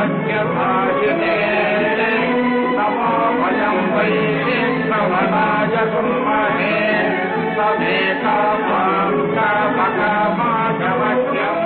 भाग्यभाजिने नमो वयं वै श्रवणाय कुर्महे समेकामाङ्कमकमाधवक्यम्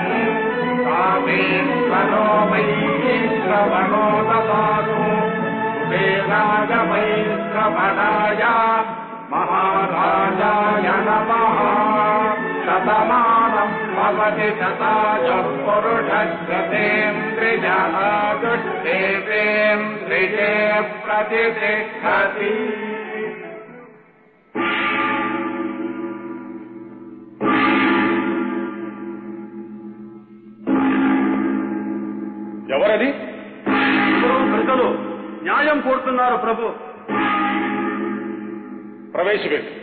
कामेश्वरो वै श्रवणो ददातु वेदाय वै श्रवणाय महाराजाय नमः शतमानम् भवति शताय पुरुषश्रतेन्द्रियः दुष्टेन्द्रिये प्रतिष्ठति ఎవరది ప్రజలు న్యాయం కోరుతున్నారు ప్రభు ప్రవేశపెట్టు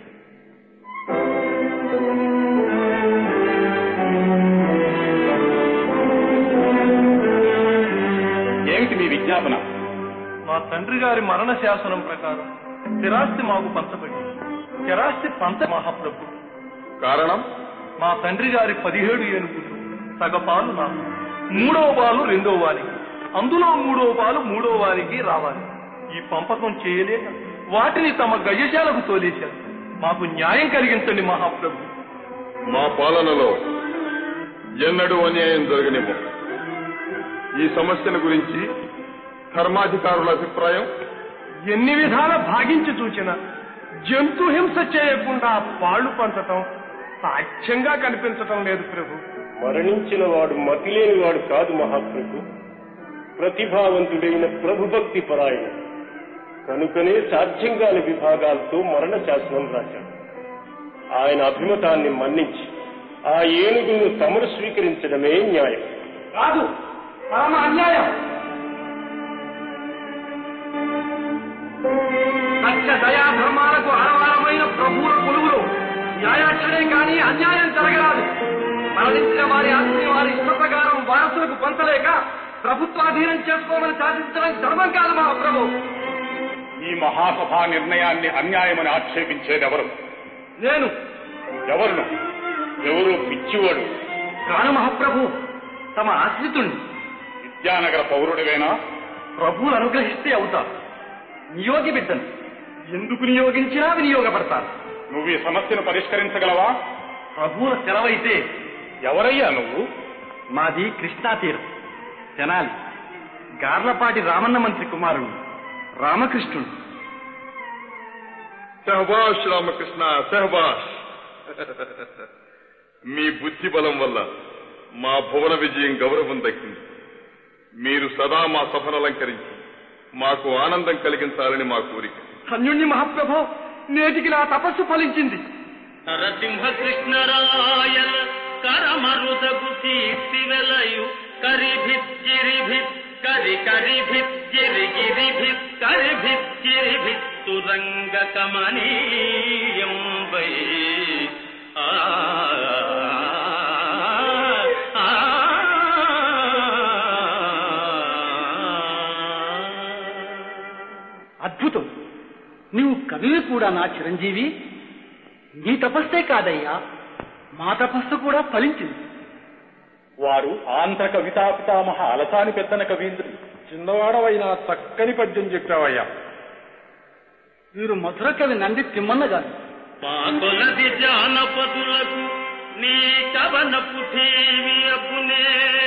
ఏమిటి మీ విజ్ఞాపన మా తండ్రి గారి మరణ శాసనం ప్రకారం స్థిరాస్తి మాకు పంచబడి స్థిరాస్తి పంచ మహాప్రభు కారణం మా తండ్రి గారి పదిహేడు ఏనుగులు సగపాలు నాకు మూడవ పాలు రెండవ వారికి అందులో మూడవ పాలు మూడవ వారికి రావాలి ఈ పంపకం చేయలేక వాటిని తమ గజశాలకు తోలేశారు మాకు న్యాయం కలిగించండి మహాప్రభు మా పాలనలో ఎన్నడూ అన్యాయం జరగనివ్వం ఈ సమస్యల గురించి ధర్మాధికారుల అభిప్రాయం ఎన్ని విధాల భాగించి చూచిన జంతు హింస చేయకుండా పాళ్లు పంచటం సాధ్యంగా కనిపించటం లేదు ప్రభు మరణించిన వాడు మతిలేని వాడు కాదు మహాప్రభు ప్రతిభావంతుడైన ప్రభుభక్తి పరాయణ కనుకనే సాధ్యం కాని విభాగాలతో మరణ శాసనం రాశాడు ఆయన అభిమతాన్ని మన్నించి ఆ ఏనుగును తమరు స్వీకరించడమే న్యాయం కాదు పరమ అన్యాయం సత్య దయా ధర్మాలకు ఆడవారమైన ప్రభువుల కొలువులు న్యాయాక్షరే కాని అన్యాయం జరగరాదు మరణించిన వారి ఆస్తిని వారి ఇష్ట ప్రకారం వారసులకు పంచలేక ప్రభుత్వాధీనం చేసుకోమని సాధించడం ధర్మం కాదు మా ప్రభు ఈ మహాసభా నిర్ణయాన్ని అన్యాయమని ఆక్షేపించేదెవరు నేను ఎవరును ఎవరు పిచ్చివాడు కాను మహాప్రభు తమ ఆశ్రితుణ్ణి విద్యానగర పౌరుడివేనా ప్రభువులు అనుగ్రహిస్తే అవుతా నియోగి బిడ్డను ఎందుకు నియోగించినా వినియోగపడతాను నువ్వు ఈ సమస్యను పరిష్కరించగలవా ప్రభువుల సెలవైతే ఎవరయ్యా నువ్వు మాది కృష్ణా తీరం తెనాలి గార్లపాటి రామన్న మంత్రి కుమారుడు రామకృష్ణుడు సహబాష్ రామకృష్ణ సహబాష్ మీ బుద్ధి బలం వల్ల మా భువన విజయం గౌరవం దక్కింది మీరు సదా మా సభను అలంకరించి మాకు ఆనందం కలిగించాలని మా కోరిక ధన్యుణ్ణి మహాప్రభు నేటికి నా తపస్సు ఫలించింది నరసింహ కృష్ణరాయల కరమరుదగు కీర్తి వెలయు కరిభిచ్చిరిభిత్ కరి కరిభిచ్చిరిగిరిభిత్ కరిభిచ్చిరిభిత్ తురంగ కమనీయం వై ఆ ఆ, అద్భుతం నీవు కవివి కూడా నా చిరంజీవి నీ తపస్సే కాదయ్యా మా తపస్సు కూడా ఫలించింది వారు ఆంధ్ర కవితా పితామహ అలసాని పెద్దన కవీంద్రుడు చిన్నవాడవైన చక్కని పద్యం చెప్పావయ్యా వీరు మధుర కవి నంది తిమ్మన్న గారు మా కొలది జానపదులకు నీ కవనపు ఠీవి అప్పునే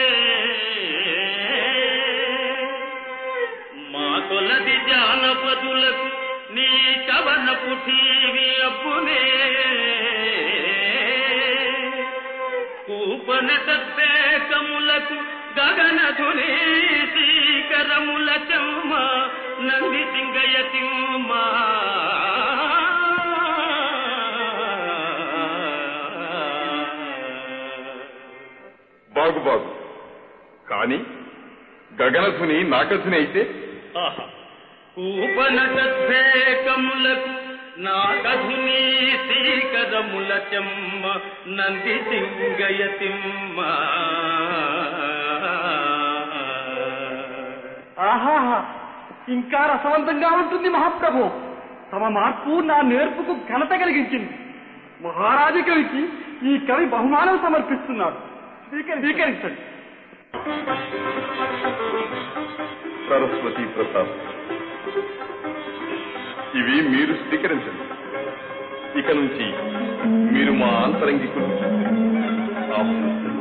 మా కొలది జానపదులకు నీ కవనపు ఠీవి అప్పునే కూపన తద్వేకములకు గగన ధుని శీకరముల చెమ్మ నంది సింగయ తిమ్మా బాగు బాగు కాని గగనధుని నాగధుని అయితే కూపన తద్వేకములకు నాగధుని శీకరముల చెమ్మ నంది సింగయ తిమ్మ ఆహాహా ఇంకా రసవంతంగా ఉంటుంది మహాప్రభు తమ మార్పు నా నేర్పుకు ఘనత కలిగించింది మహారాజు కవికి ఈ కవి బహుమానం సమర్పిస్తున్నాడు స్వీకరి- స్వీకరించండి సరస్వతి ప్రసాద్ ఇవి మీరు స్వీకరించండి ఇక నుంచి మీరు మా అంతరంగికులు ఆహ్వానిస్తున్నారు